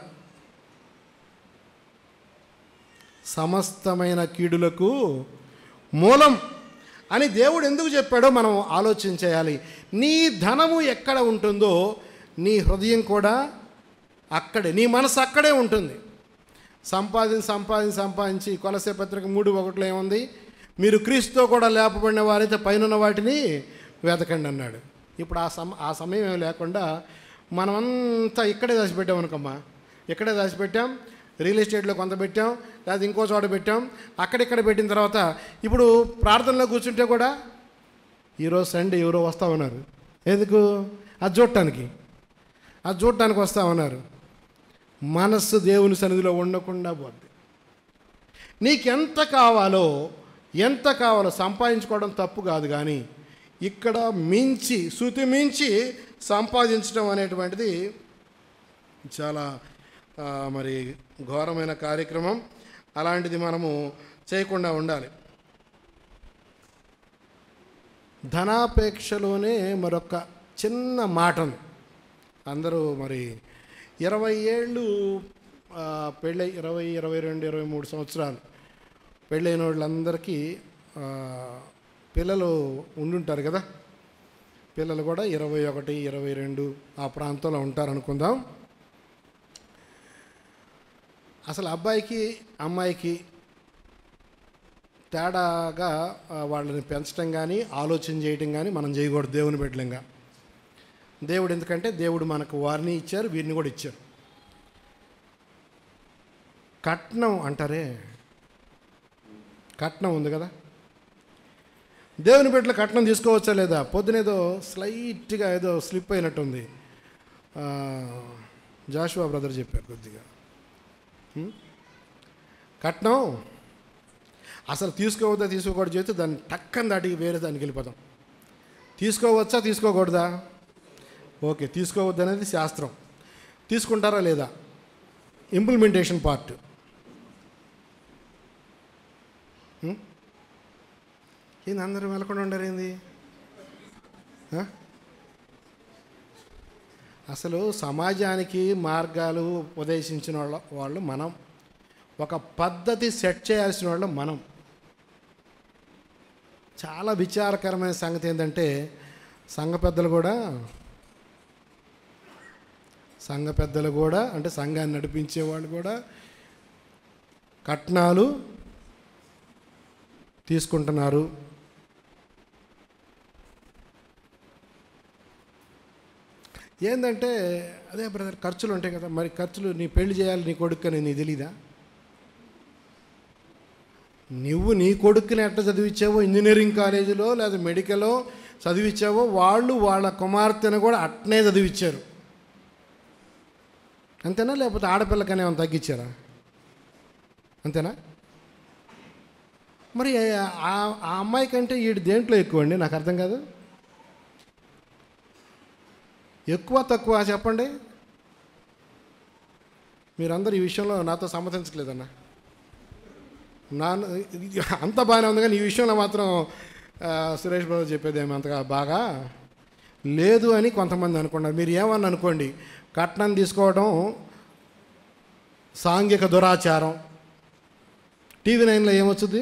సమస్తమైన కీడులకు మూలం అని దేవుడు ఎందుకు చెప్పాడో మనం ఆలోచన చేయాలి నీ ధనము ఎక్కడ ఉంటుందో నీ హృదయం కూడా అక్కడే నీ మనసు అక్కడే ఉంటుంది సంపాదించి సంపాదించి సంపాదించి కొలసే పత్రిక మూడు ఒకటిలో ఏముంది మీరు క్రీస్తుతో కూడా లేపబడిన వారైతే పైన వాటిని వెతకండి అన్నాడు ఇప్పుడు ఆ సమ ఆ సమయం ఏమి లేకుండా మనమంతా ఇక్కడే దాచిపెట్టాం అనుకమ్మా ఇక్కడే దాచిపెట్టాం రియల్ ఎస్టేట్లో కొంత పెట్టాం లేదా ఇంకో చోట పెట్టాం అక్కడిక్కడ పెట్టిన తర్వాత ఇప్పుడు ప్రార్థనలో కూర్చుంటే కూడా ఈరోజు సండే ఎవరో వస్తామన్నారు ఎందుకు అది చూడటానికి అది చూడటానికి వస్తామన్నారు మనస్సు దేవుని సన్నిధిలో ఉండకుండా పోద్ది నీకెంత కావాలో ఎంత కావాలో సంపాదించుకోవడం తప్పు కాదు కానీ ఇక్కడ మించి శృతి మించి సంపాదించడం అనేటువంటిది చాలా ఆ, మరి ఘోరమైన కార్యక్రమం అలాంటిది మనము చేయకుండా ఉండాలి ధనాపేక్షలోనే మరొక చిన్న మాట ఉంది అందరూ మరి ఇరవై ఏళ్ళు ఆ, పెళ్ళై ఇరవై ఇరవై రెండు ఇరవై మూడు సంవత్సరాలు పెళ్ళైన వాళ్ళందరికీ ఆ, పిల్లలు ఉండుంటారు కదా పిల్లలు కూడా ఇరవై ఒకటి ఇరవై రెండు ఆ ప్రాంతంలో ఉంటారు అనుకుందాం అసలు అబ్బాయికి అమ్మాయికి తేడాగా ఆ, వాళ్ళని పెంచడం కానీ ఆలోచన చేయటం కానీ మనం చేయకూడదు దేవుని బిడ్డలంగా దేవుడు ఎందుకంటే దేవుడు మనకు వారిని ఇచ్చారు వీరిని కూడా ఇచ్చారు కట్నం అంటారే కట్నం ఉంది కదా దేవుని బిడ్డల కట్నం తీసుకోవచ్చా లేదా పొద్దునేదో స్లైట్గా ఏదో స్లిప్ అయినట్టుంది ఆ, జాషువా బ్రదర్ చెప్పారు కొద్దిగా హ్మ్? కట్నం అసలు తీసుకోవద్దా తీసుకోకూడదు చేస్తే దాన్ని టక్కని దాటికి వేరే దానికి వెళ్ళిపోతాం తీసుకోవచ్చా తీసుకోకూడదా ఓకే తీసుకోవద్దు అనేది శాస్త్రం తీసుకుంటారా లేదా ఇంప్లిమెంటేషన్ పార్ట్ ఏంది అందరూ వెళ్ళకుండా ఉండరు ఏంది ఆ? అసలు సమాజానికి మార్గాలు ఉపదేశించిన వాళ్ళ వాళ్ళు మనం ఒక పద్ధతి సెట్ చేయాల్సిన వాళ్ళు మనం చాలా విచారకరమైన సంగతి ఏంటంటే సంఘ పెద్దలు కూడా సంఘ పెద్దలు కూడా అంటే సంఘాన్ని నడిపించేవాళ్ళు కూడా కట్నాలు తీసుకుంటున్నారు ఏంటంటే అదే బ్రదర్ ఖర్చులు ఉంటాయి కదా మరి ఖర్చులు నీ పెళ్లి చేయాలి నీ కొడుకు నీ తెలీదా నువ్వు నీ కొడుకుని ఎట్ట చదివించావో ఇంజనీరింగ్ కాలేజీలో లేదా మెడికల్లో చదివించావో వాళ్ళు వాళ్ళ కుమార్తెను కూడా అట్నే చదివించారు అంతేనా లేకపోతే ఆడపిల్లకనే ఏమైనా తగ్గించారా అంతేనా మరి ఆ ఆ అమ్మాయి కంటే వీడు దేంట్లో ఎక్కువ అండి నాకు అర్థం కాదు ఎక్కువ తక్కువ చెప్పండి మీరందరూ ఈ విషయంలో నాతో సమ్మతించట్లేదన్న నా అంత బాగానే ఉంది కానీ ఈ విషయంలో మాత్రం ఆ, సురేష్ బాబు చెప్పేది ఏమి అంతగా బాగా లేదు అని కొంతమంది అనుకున్నారు మీరు ఏమని అనుకోండి కట్నం తీసుకోవడం సాంఘిక దురాచారం టీవీ నైన్లో ఏమొచ్చుద్ది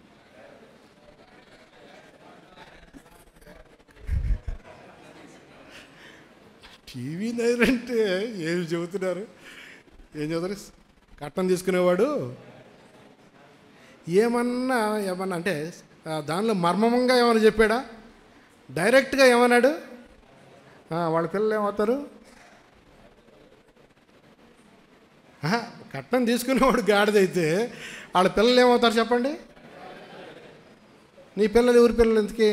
టీవీ నైన్ అంటే ఏమి చెబుతున్నారు ఏం చెబుతారు కట్నం తీసుకునేవాడు ఏమన్నా ఏమన్నా అంటే ఆ, దానిలో మర్మమంగా ఏమైనా చెప్పాడా డైరెక్ట్గా ఏమన్నాడు ఆ, వాళ్ళ పిల్లలు ఏమవుతారు ఆహా, కట్నం తీసుకునేవాడు గాడిదైతే వాళ్ళ పిల్లలు ఏమవుతారు చెప్పండి నీ పిల్లలు ఎవరి పిల్లలు ఎందుకే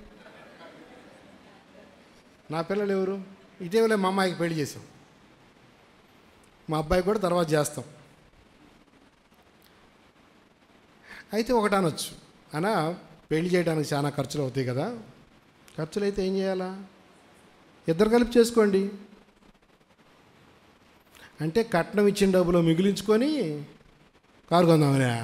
నా పిల్లలు ఎవరు ఇటీవలే మా అమ్మాయికి పెళ్లి చేసాం మా అబ్బాయి కూడా తర్వాత చేస్తాం అయితే ఒకటి అనొచ్చు అనా పెళ్లి చేయడానికి చాలా ఖర్చులు అవుతాయి కదా ఖర్చులు అయితే ఏం చేయాలా ఇద్దరు కలిపి చేసుకోండి అంటే కట్నం ఇచ్చిన డబ్బులు మిగిలించుకొని కారు కొందామనే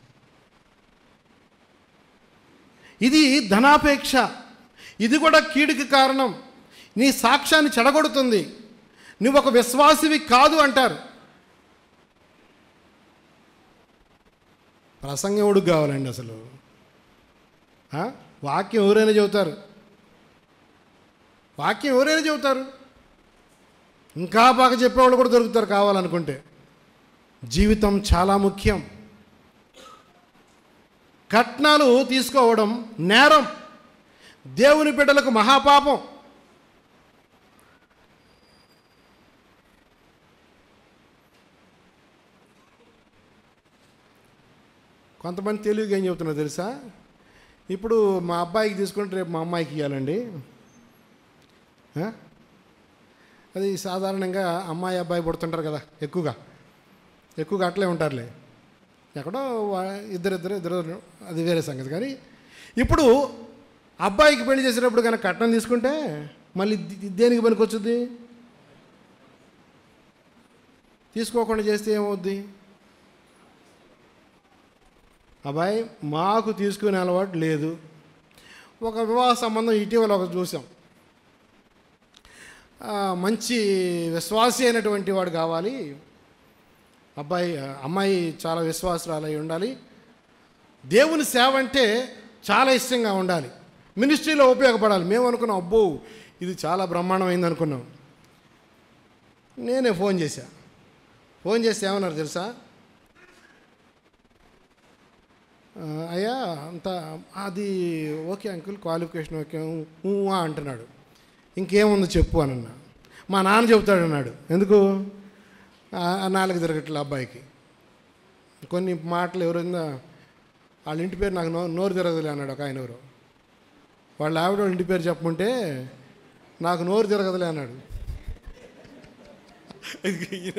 ఇది ధనాపేక్ష ఇది కూడా కీడుకి కారణం నీ సాక్ష్యాన్ని చెడగొడుతుంది నువ్వు ఒక విశ్వాసివి కాదు అంటారు ప్రసంగం ఎవడికి కావాలండి అసలు ఆ? వాక్యం ఎవరైనా చెబుతారు వాక్యం ఎవరైనా చెబుతారు ఇంకా బాగా చెప్పేవాళ్ళు కూడా దొరుకుతారు కావాలనుకుంటే జీవితం చాలా ముఖ్యం కట్నాలు తీసుకోవడం నేరం దేవుని బిడ్డలకు మహాపాపం కొంతమంది తెలివిగా ఏం చెబుతున్నారు తెలుసా ఇప్పుడు మా అబ్బాయికి తీసుకుంటే రేపు మా అమ్మాయికి ఇవ్వాలండి ఆ? అది సాధారణంగా అమ్మాయి అబ్బాయి పుడుతుంటారు కదా ఎక్కువగా ఎక్కువగా అట్లే ఉంటారులే ఎక్కడో వా- ఇద్దరిద్దరు ఇద్దరు అది వేరే సంగతి కానీ ఇప్పుడు అబ్బాయికి పెళ్లి చేసేటప్పుడు కనుక కట్నం తీసుకుంటే మళ్ళీ ది- దేనికి పనికొచ్చుద్ది తీసుకోకుండా చేస్తే ఏమవుద్ది అబ్బాయి మాకు తీసుకునే అలవాటు లేదు ఒక వివాహ సంబంధం ఇటీవల ఒక చూసాం ఆ, మంచి విశ్వాసి అయినటువంటి వాడు కావాలి అబ్బాయి అమ్మాయి చాలా విశ్వాసరాలు అయి ఉండాలి దేవుని సేవ అంటే చాలా ఇష్టంగా ఉండాలి మినిస్ట్రీలో ఉపయోగపడాలి మేము అనుకున్నాం అబ్బో ఇది చాలా బ్రహ్మాండమైంది అనుకున్నాం నేనే ఫోన్ చేశా ఫోన్ చేస్తే ఏమన్నారు తెలుసా ఆ, అయ్యా అంత అది ఓకే అంకుల్ క్వాలిఫికేషన్ ఓకే ఊ, ఆ అంటున్నాడు ఇంకేముంది చెప్పు అని అన్నా మా నాన్న చెబుతాడు అన్నాడు ఎందుకు ఆ, ఆ నాలుగు తిరగట్లే అబ్బాయికి కొన్ని మాటలు ఎవరైనా వాళ్ళ ఇంటి పేరు నాకు నో నోరు తిరగదులే అన్నాడు ఒక ఆయన ఎవరు వాళ్ళ ఆవిడ వాళ్ళ ఇంటి పేరు చెప్పమంటే నాకు నోరు తిరగదులే అన్నాడు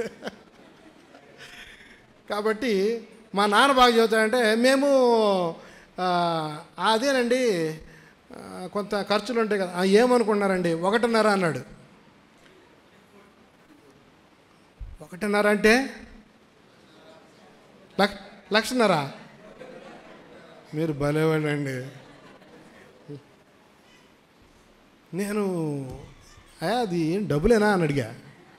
కాబట్టి మా నాన్న బాగా చెబుతాడంటే మేము ఆ, అదేనండి ఆ, కొంత ఖర్చులు ఉంటాయి కదా "ఆ, ఏమనుకున్నారండి ఒకటిన్నర అన్నాడు ఒకటిన్నర అంటే లక్ష లక్షన్నర మీరు భలేవాడండి నేను అయ్యా అది ఏం డబ్బులేనా అని అడిగా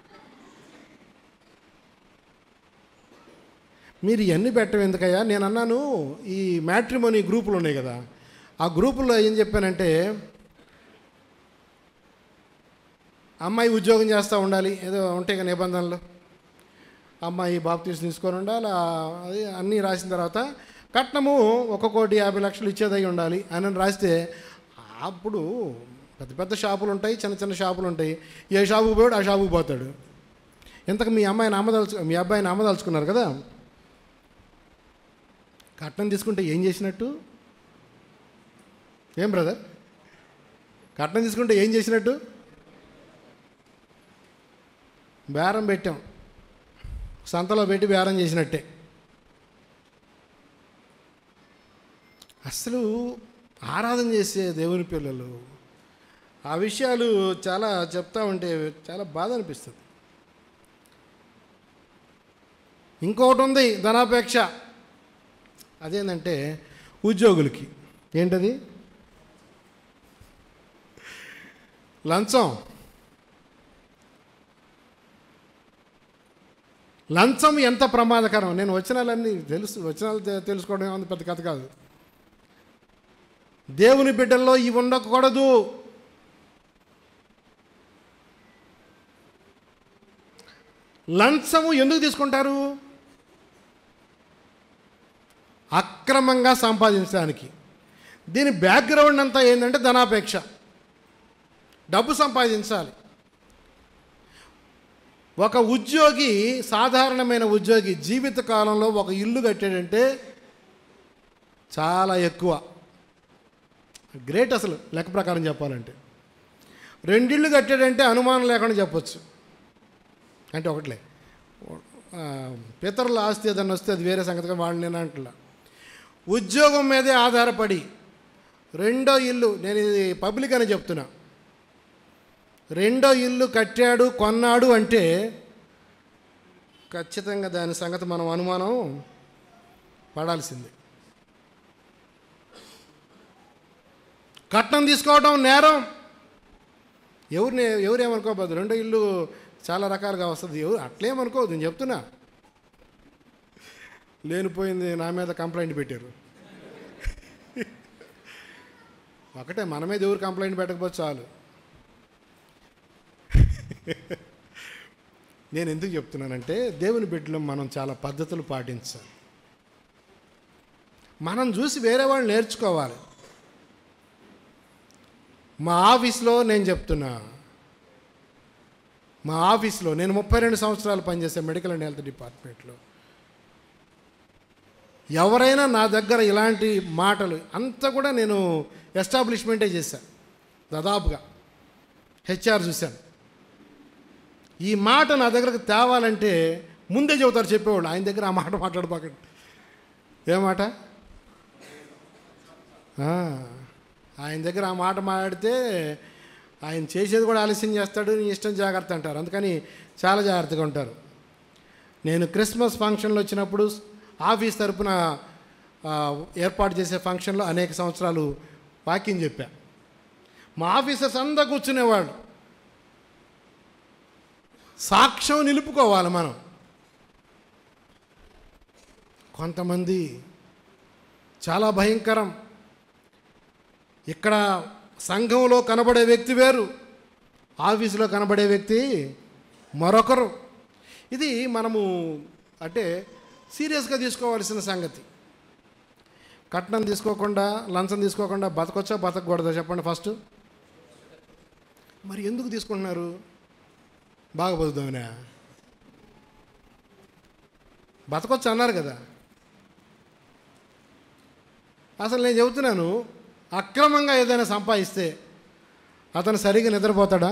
మీరు ఇవన్నీ పెట్టడం ఎందుకయ్యా నేను అన్నాను ఈ మ్యాట్రిమోనీ గ్రూపులు ఉన్నాయి కదా ఆ గ్రూపుల్లో ఏం చెప్పానంటే అమ్మాయి ఉద్యోగం చేస్తూ ఉండాలి ఏదో ఉంటాయి కదా నిబంధనలు అమ్మాయి బాప్తీస్ తీసుకొని ఉండాలి ఆ- అది అన్నీ రాసిన తర్వాత కట్నము ఒక కోటి యాభై లక్షలు ఇచ్చేదై ఉండాలి అని రాస్తే అప్పుడు పెద్ద పెద్ద షాపులు ఉంటాయి చిన్న చిన్న షాపులు ఉంటాయి ఏ షాపుకి పోయాడు ఆ షాపుకి పోతాడు ఇంతకు మీ అమ్మాయిని అమ్మదలుచు మీ అబ్బాయిని అమ్మదలుచుకున్నారు కదా కట్నం తీసుకుంటే ఏం చేసినట్టు ఏం బ్రదర్ కట్నం తీసుకుంటే ఏం చేసినట్టు బేరం పెట్టాం సంతలో పెట్టి బేరం చేసినట్టే అసలు ఆరాధన చేసే దేవుని పిల్లలు ఆ విషయాలు చాలా చెప్తా ఉంటే చాలా బాధ అనిపిస్తుంది ఇంకొకటి ఉంది ధనాపేక్ష అదేంటంటే ఉద్యోగులకి ఏంటది లంచం లంచం ఎంత ప్రమాదకరం నేను వచనాలన్నీ తెలుసు వచనాలు తె- తెలుసుకోవడం ఏమంత పెద్ద కథ కాదు దేవుని బిడ్డల్లో ఇవి ఉండకూడదు లంచము ఎందుకు తీసుకుంటారు అక్రమంగా సంపాదించడానికి దీని బ్యాక్గ్రౌండ్ అంతా ఏంటంటే ధనాపేక్ష డబ్బు సంపాదించాలి ఒక ఉద్యోగి సాధారణమైన ఉద్యోగి జీవిత కాలంలో ఒక ఇల్లు కట్టాడంటే చాలా ఎక్కువ గ్రేట్ అసలు లెక్క ప్రకారం చెప్పాలంటే రెండిళ్ళు కట్టాడంటే అనుమానం లేకుండా చెప్పొచ్చు అంటే ఒకట్లే ఆ, పితరుల ఆస్తి ఏదన్నా వస్తే అది వేరే సంగతిగా వాళ్ళు నేను అంటున్నా ఉద్యోగం మీదే ఆధారపడి రెండో ఇల్లు నేను ఇది పబ్లిక్ అని చెప్తున్నా రెండో ఇల్లు కట్టాడు కొన్నాడు అంటే ఖచ్చితంగా దాని సంగతి మనం అనుమానం పడాల్సిందే కట్నం తీసుకోవడం నేరం ఎవరిని ఎవరేమనుకోవద్దు రెండో ఇల్లు చాలా రకాలుగా వస్తుంది ఎవరు అట్లేమనుకోవద్దు నేను చెప్తున్నా లేనిపోయింది నా మీద కంప్లైంట్ పెట్టారు ఒకటే మన మీద ఎవరు కంప్లైంట్ పెట్టకపోతే చాలు నేను ఎందుకు చెప్తున్నానంటే దేవుని బిడ్డలో మనం చాలా పద్ధతులు పాటించాలి మనం చూసి వేరే వాళ్ళు నేర్చుకోవాలి మా ఆఫీస్లో నేను చెప్తున్నా మా ఆఫీస్లో నేను ముప్పై రెండు సంవత్సరాలు పనిచేసే మెడికల్ అండ్ హెల్త్ డిపార్ట్మెంట్లో ఎవరైనా నా దగ్గర ఇలాంటి మాటలు అంతా కూడా నేను ఎస్టాబ్లిష్మెంటే చేశాను దాదాపుగా హెచ్ఆర్ చూశాను ఈ మాట నా దగ్గరకు తేవాలంటే ముందే చెబుతారు చెప్పేవాళ్ళు ఆయన దగ్గర ఆ మాట మాట్లాడబాకండి ఏ మాట ఆ, ఆయన దగ్గర ఆ మాట మాట్లాడితే ఆయన చేసేది కూడా ఆలస్యం చేస్తాడు నీ ఇష్టం జాగ్రత్త అంటారు అందుకని చాలా జాగ్రత్తగా ఉంటారు నేను క్రిస్మస్ ఫంక్షన్లో వచ్చినప్పుడు ఆఫీస్ తరపున ఆ, ఏర్పాటు చేసే ఫంక్షన్లో అనేక సంవత్సరాలు వాక్యం చెప్పా మా ఆఫీసర్స్ అంతా కూర్చునేవాళ్ళు సాక్ష్యం నిలుపుకోవాలి మనం కొంతమంది చాలా భయంకరం ఇక్కడ సంఘంలో కనబడే వ్యక్తి వేరు ఆఫీసులో కనబడే వ్యక్తి మరొకరు ఇది మనము అంటే సీరియస్గా తీసుకోవాల్సిన సంగతి కట్నం తీసుకోకుండా లంచం తీసుకోకుండా బతకొచ్చా బతకూడదా చెప్పండి ఫస్ట్ మరి ఎందుకు తీసుకుంటున్నారు బాగా బతుకుదామనా బతకొచ్చు అన్నారు కదా అసలు నేను చెబుతున్నాను అక్రమంగా ఏదైనా సంపాదిస్తే అతను సరిగా నిద్రపోతాడా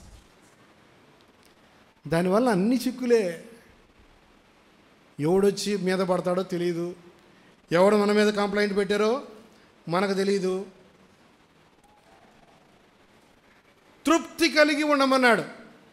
దానివల్ల అన్ని చిక్కులే ఎవడొచ్చి మీద పడతాడో తెలియదు ఎవడు మన మీద కంప్లైంట్ పెట్టారో మనకు తెలియదు తృప్తి కలిగి ఉండమన్నాడు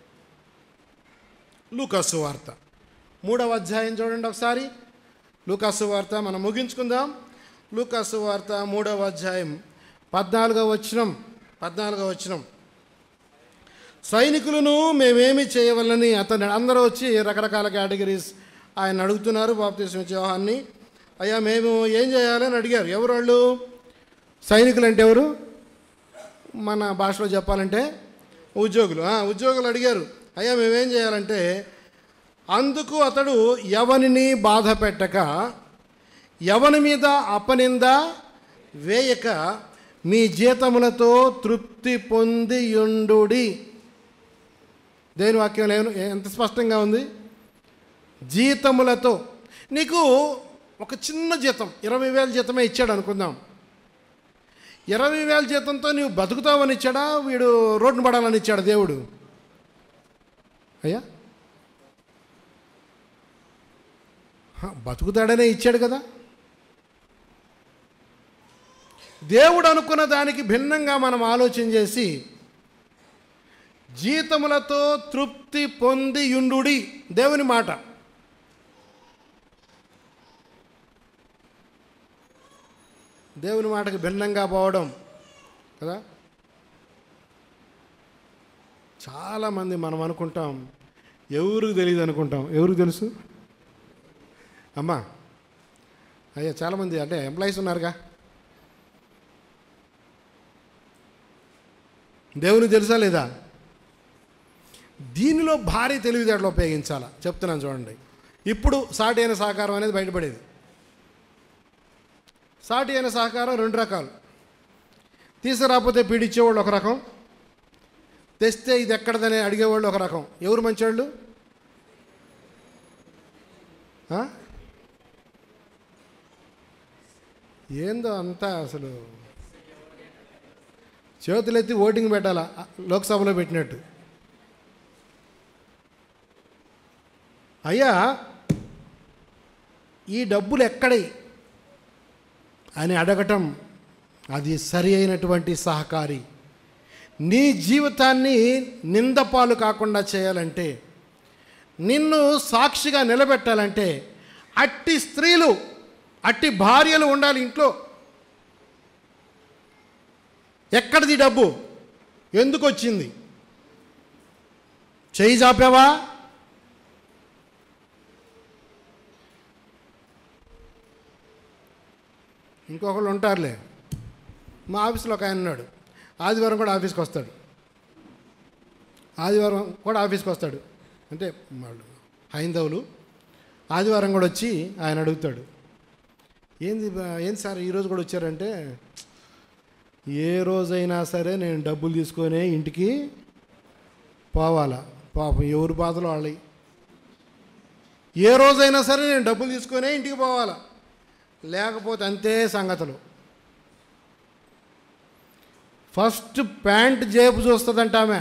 లూకాసు వార్త మూడవ అధ్యాయం చూడండి ఒకసారి లూకాసు వార్త మనం ముగించుకుందాం లూకాసు వార్త మూడవ అధ్యాయం పద్నాలుగవ వచనం పద్నాలుగవ వచనం సైనికులను మేమేమి చేయవలని అతను అందరూ వచ్చి రకరకాల కేటగిరీస్ ఆయన అడుగుతున్నారు బాప్తీసం ఇచ్చే యోహాన్ని అయ్యా మేము ఏం చేయాలని అడిగారు ఎవరు వాళ్ళు సైనికులు అంటే ఎవరు మన భాషలో చెప్పాలంటే ఉద్యోగులు ఆ, ఉద్యోగులు అడిగారు అయ్యా మేమేం చేయాలంటే అందుకు అతడు ఎవనిని బాధ పెట్టక ఎవని మీద అపనింద వేయక మీ జీతములతో తృప్తి పొందియుండుడి దేని వాక్యం లేను ఎంత స్పష్టంగా ఉంది జీతములతో నీకు ఒక చిన్న జీతం ఇరవై వేల జీతమే ఇచ్చాడు అనుకుందాం ఇరవై వేల జీతంతో నీవు బతుకుతావని ఇచ్చాడా వీడు రోడ్డును పడాలని ఇచ్చాడు దేవుడు అయ్యా హ, బతుకుతాడనే ఇచ్చాడు కదా దేవుడు అనుకున్న దానికి భిన్నంగా మనం ఆలోచన చేసి జీతములతో తృప్తి పొంది యుండుడి దేవుని మాట దేవుని మాటకి భిన్నంగా పోవడం కదా చాలామంది మనం అనుకుంటాం ఎవరికి తెలియదు అనుకుంటాం ఎవరికి తెలుసు అమ్మా అయ్యా చాలామంది అంటే ఎంప్లాయీస్ ఉన్నారుగా దేవునికి తెలుసా లేదా దీనిలో భారీ తెలివితేటలు ఉపయోగించాలా చెప్తున్నాను చూడండి ఇప్పుడు సాటి అయిన సహకారం అనేది బయటపడేది సాటి అయిన సహకారం రెండు రకాలు తీసుకురాకపోతే పీడిచ్చేవాళ్ళు ఒక రకం తెస్తే ఇది ఎక్కడదని అడిగేవాళ్ళు ఒక రకం ఎవరు మంచివాళ్ళు ఆ? ఏందో అంతా అసలు చేతులెత్తి ఓటింగ్ పెట్టాలా లోక్సభలో పెట్టినట్టు అయ్యా ఈ డబ్బులు ఎక్కడై అని అడగటం అది సరి అయినటువంటి సహకారి నీ జీవితాన్ని నిందపాలు కాకుండా చేయాలంటే నిన్ను సాక్షిగా నిలబెట్టాలంటే అట్టి స్త్రీలు అట్టి భార్యలు ఉండాలి ఇంట్లో ఎక్కడిది డబ్బు ఎందుకు వచ్చింది చేయి చాపావా ఇంకొకళ్ళు ఉంటారులే మా ఆఫీస్లో ఒక ఆయన ఉన్నాడు ఆదివారం కూడా ఆఫీస్కి వస్తాడు ఆదివారం కూడా ఆఫీస్కి వస్తాడు అంటే వాళ్ళు హైందవులు ఆదివారం కూడా వచ్చి ఆయన అడుగుతాడు ఏంది బా- ఏంది సార్ ఈరోజు కూడా వచ్చారంటే ఏ రోజైనా సరే నేను డబ్బులు తీసుకొని ఇంటికి పోవాలా పాపం ఎవరి బాధలు వాళ్ళవి ఏ రోజైనా సరే నేను డబ్బులు తీసుకొని ఇంటికి పోవాలా లేకపోతే అంతే సంగతులు ఫస్ట్ ప్యాంట్ జేబు చూస్తుందంట ఆమె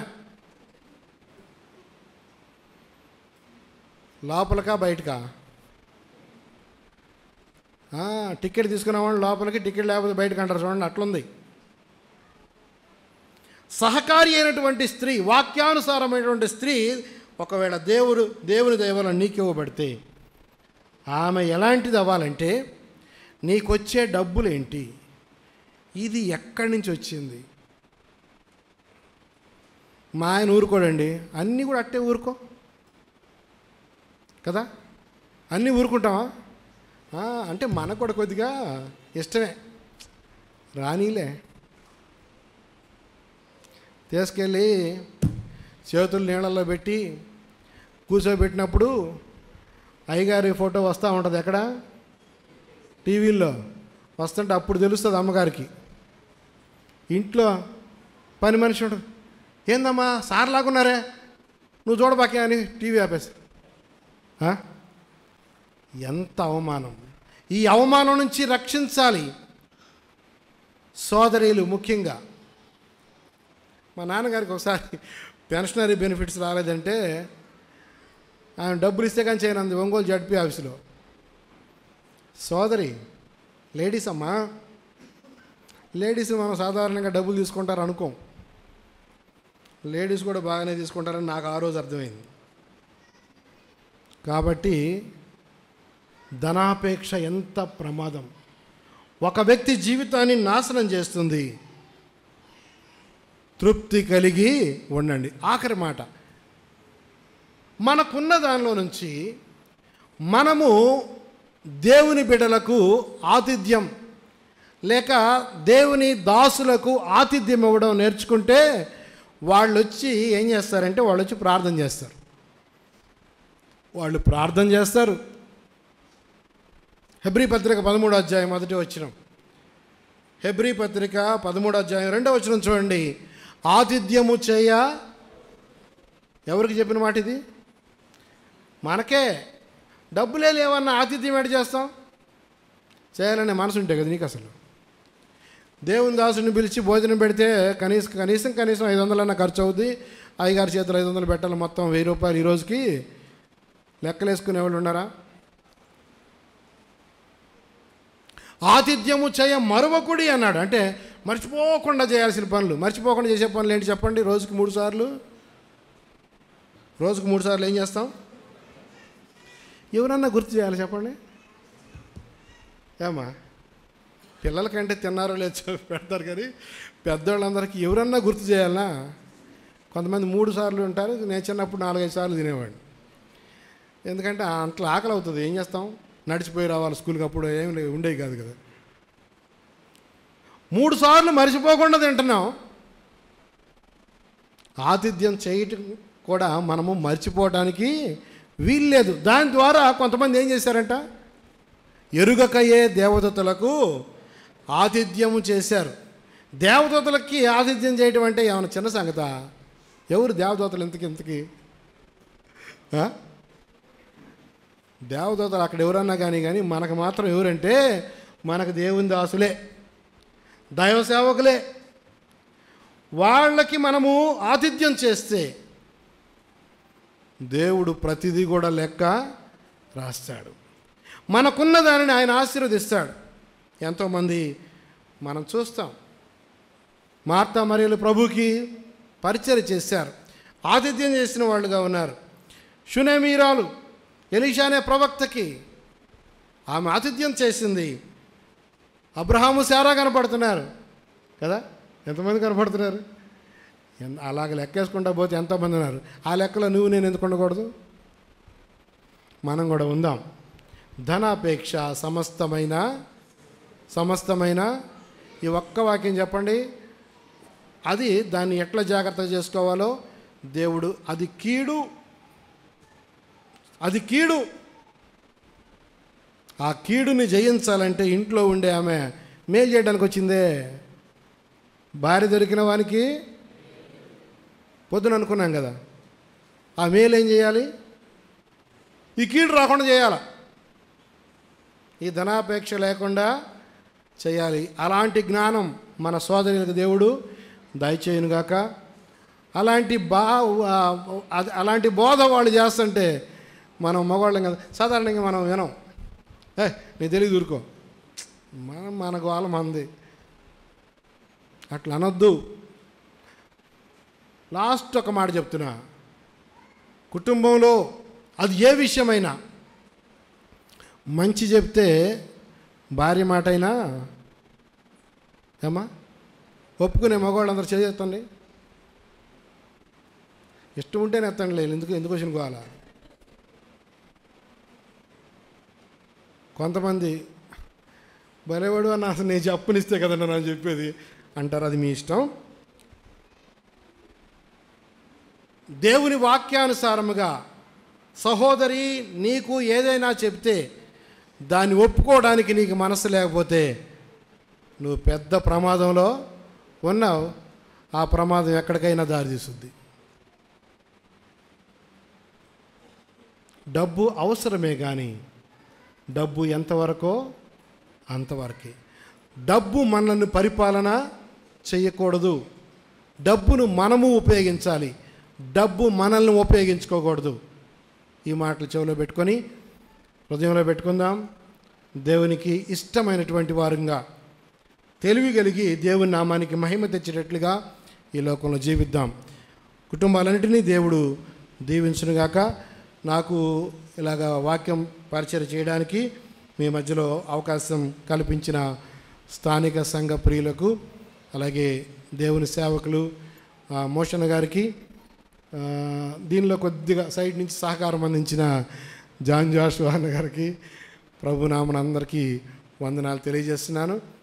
లోపలకా బయటకా ఆ, టికెట్ తీసుకున్నామని లోపలికి టికెట్ లేకపోతే బయటకు అంటారు చూడండి అట్లుంది సహకారి అయినటువంటి స్త్రీ వాక్యానుసారమైనటువంటి స్త్రీ ఒకవేళ దేవుడు దేవుని దైవలో నీకు ఇవ్వబడితే ఆమె ఎలాంటిది అవ్వాలంటే నీకొచ్చే డబ్బులు ఏంటి ఇది ఎక్కడి నుంచి వచ్చింది మా ఆయన ఊరుకోడండి అన్నీ కూడా అట్టే ఊరుకో కదా అన్నీ ఊరుకుంటావా ఆ, అంటే మనకు కూడా కొద్దిగా ఇష్టమే రానీలే తీసుకెళ్ళి చేతులు నీళ్ళల్లో పెట్టి కూర్చోబెట్టినప్పుడు అయ్యగారి ఫోటో వస్తూ ఉంటుంది ఎక్కడ టీవీల్లో వస్తుంటే అప్పుడు తెలుస్తుంది అమ్మగారికి ఇంట్లో పని మనిషి ఉంటుంది ఏందమ్మా సార్ లాగున్నారే నువ్వు చూడబాకే అని టీవీ ఆపేసి ఆ? ఎంత అవమానం ఈ అవమానం నుంచి రక్షించాలి సోదరీలు ముఖ్యంగా మా నాన్నగారికి ఒకసారి పెన్షనరీ బెనిఫిట్స్ రాలేదంటే ఆయన డబ్బులు ఇస్తే కానీ చేయనంది ఒంగోలు జడ్పీ ఆఫీసులో సోదరి లేడీస్ అమ్మా లేడీస్ మనం సాధారణంగా డబ్బులు తీసుకుంటారు అనుకోం లేడీస్ కూడా బాగానే తీసుకుంటారని నాకు ఆ రోజు అర్థమైంది కాబట్టి ధనాపేక్ష ఎంత ప్రమాదం ఒక వ్యక్తి జీవితాన్ని నాశనం చేస్తుంది తృప్తి కలిగి ఉండండి ఆఖరి మాట మనకున్న దానిలో నుంచి మనము దేవుని బిడలకు ఆతిథ్యం లేక దేవుని దాసులకు ఆతిథ్యం ఇవ్వడం నేర్చుకుంటే వాళ్ళు వచ్చి ఏం చేస్తారంటే వాళ్ళు వచ్చి ప్రార్థన చేస్తారు వాళ్ళు ప్రార్థన చేస్తారు హెబ్రి పత్రిక పదమూడో అధ్యాయం మొదటి వచ్చినాం హెబ్రి పత్రిక పదమూడో అధ్యాయం రెండో వచ్చిన చూడండి ఆతిథ్యము చేయ ఎవరికి చెప్పిన మాట ఇది మనకే డబ్బులే లేవన్న ఆతిథ్యం ఎడ చేస్తాం చేయాలనే మనసు ఉంటే కదా నీకు అసలు దేవుని దాసుని పిలిచి భోజనం పెడితే కనీసం కనీసం కనీసం ఐదు వందలన్నా ఖర్చు అవుద్ది అయ్యగారి చేతులు ఐదు వందలు పెట్టాలి మొత్తం వెయ్యి రూపాయలు ఈ రోజుకి లెక్కలేసుకునే వాళ్ళు ఉన్నారా ఆతిథ్యము చేయ మరొకడి అన్నాడు అంటే మర్చిపోకుండా చేయాల్సిన పనులు మర్చిపోకుండా చేసే పనులు ఏంటి చెప్పండి రోజుకి మూడు సార్లు రోజుకు మూడు సార్లు ఏం చేస్తాం ఎవరన్నా గుర్తు చేయాలి చెప్పండి ఏమా పిల్లలకంటే తిన్నారో లేదో పెడతారు కానీ పెద్దవాళ్ళందరికీ ఎవరన్నా గుర్తు చేయాలనా కొంతమంది మూడు సార్లు ఉంటారు నేను చిన్నప్పుడు నాలుగైదు సార్లు తినేవాడిని ఎందుకంటే అంతలో ఆకలి అవుతుంది ఏం చేస్తాం నడిచిపోయి రావాలి స్కూల్కి అప్పుడు ఏం లే ఉండేవి కాదు కదా మూడు సార్లు మర్చిపోకుండా తింటున్నాం ఆతిథ్యం చేయటం కూడా మనము మర్చిపోవడానికి వీల్లేదు దాని ద్వారా కొంతమంది ఏం చేశారంట ఎరుగకయే దేవదూతలకు ఆతిథ్యము చేశారు దేవదూతలకి ఆతిథ్యం చేయటం అంటే ఏమైనా చిన్న సంగత ఎవరు దేవదూతలు ఇంతకి ఇంతకి ఆ? దేవదూతలు అక్కడ ఎవరన్నా కానీ కానీ మనకు మాత్రం ఎవరంటే మనకు దేవుని దాసులే దైవ సేవకులే వాళ్ళకి మనము ఆతిథ్యం చేస్తే దేవుడు ప్రతిదీ కూడా లెక్క రాస్తాడు మనకున్న దానిని ఆయన ఆశీర్వదిస్తాడు ఎంతోమంది మనం చూస్తాం మార్తా మరియలు ప్రభుకి పరిచయం చేశారు ఆతిథ్యం చేసిన వాళ్ళుగా ఉన్నారు షునేమీరాలు ఎలీషా అనే ప్రవక్తకి ఆమె ఆతిథ్యం చేసింది అబ్రహాము శారా కనపడుతున్నారు కదా ఎంతమంది కనపడుతున్నారు ఎన్- అలాగ లెక్కేసుకుంటా పోతే ఎంతమంది ఉన్నారు ఆ లెక్కలో నువ్వు నేను ఎందుకు ఉండకూడదు మనం కూడా ఉందాం ధనాపేక్ష సమస్తమైన సమస్తమైన ఈ ఒక్క వాక్యం చెప్పండి అది దాన్ని ఎట్లా జాగ్రత్త చేసుకోవాలో దేవుడు అది కీడు అది కీడు ఆ కీడుని జయించాలంటే ఇంట్లో ఉండే ఆమె మేలు చేయడానికి వచ్చిందే భార్య దొరికిన వానికి పొద్దున అనుకున్నాం కదా ఆ మేలు ఏం చేయాలి ఈ కీడు రాకుండా చేయాల ఈ ధనాపేక్ష లేకుండా చేయాలి అలాంటి జ్ఞానం మన సోదరులకు దేవుడు దయచేయునుగాక అలాంటి బా అది- అలాంటి బోధ వాళ్ళు చేస్తుంటే మనం మగవాళ్ళం కదా సాధారణంగా మనం వినం ఏ నీ తెలియదు ఊరుకో మనం మన గోళ మంది అట్లా అనొద్దు లాస్ట్ ఒక మాట చెప్తున్నా కుటుంబంలో అది ఏ విషయమైనా మంచి చెప్తే భార్య మాట అయినా ఏమా ఒప్పుకునే మగవాళ్ళందరూ చేసేస్తండి ఇష్టం ఉంటేనే ఎత్తండి లేదు ఎందుకు ఎందుకు వచ్చిన గోల కొంతమంది భలేవాడు అన్న అసలు నేను చెప్పనిస్తే కదన్నా నేను చెప్పేది అంటారు అది మీ ఇష్టం దేవుని వాక్యానుసారముగా సహోదరి నీకు ఏదైనా చెప్తే దాన్ని ఒప్పుకోవడానికి నీకు మనసు లేకపోతే నువ్వు పెద్ద ప్రమాదంలో ఉన్నావు ఆ ప్రమాదం ఎక్కడికైనా దారితీస్తుంది డబ్బు అవసరమే కానీ డబ్బు ఎంతవరకో అంతవరకే డబ్బు మనల్ని పరిపాలన చేయకూడదు డబ్బును మనము ఉపయోగించాలి డబ్బు మనల్ని ఉపయోగించుకోకూడదు ఈ మాటలు చెవిలో పెట్టుకొని హృదయంలో పెట్టుకుందాం దేవునికి ఇష్టమైనటువంటి వారంగా తెలివి కలిగి దేవుని నామానికి మహిమ తెచ్చేటట్లుగా ఈ లోకంలో జీవిద్దాం కుటుంబాలన్నిటినీ దేవుడు దీవించునుగాక నాకు ఇలాగ వాక్యం పరిచయం చేయడానికి మీ మధ్యలో అవకాశం కల్పించిన స్థానిక సంఘ ప్రియులకు అలాగే దేవుని సేవకులు ఆ, మోషన్ గారికి ఆ, దీనిలో కొద్దిగా సైడ్ నుంచి సహకారం అందించిన జాన్ జాషువా అన్న గారికి ప్రభు నామన అందరికీ వందనాలు తెలియజేస్తున్నాను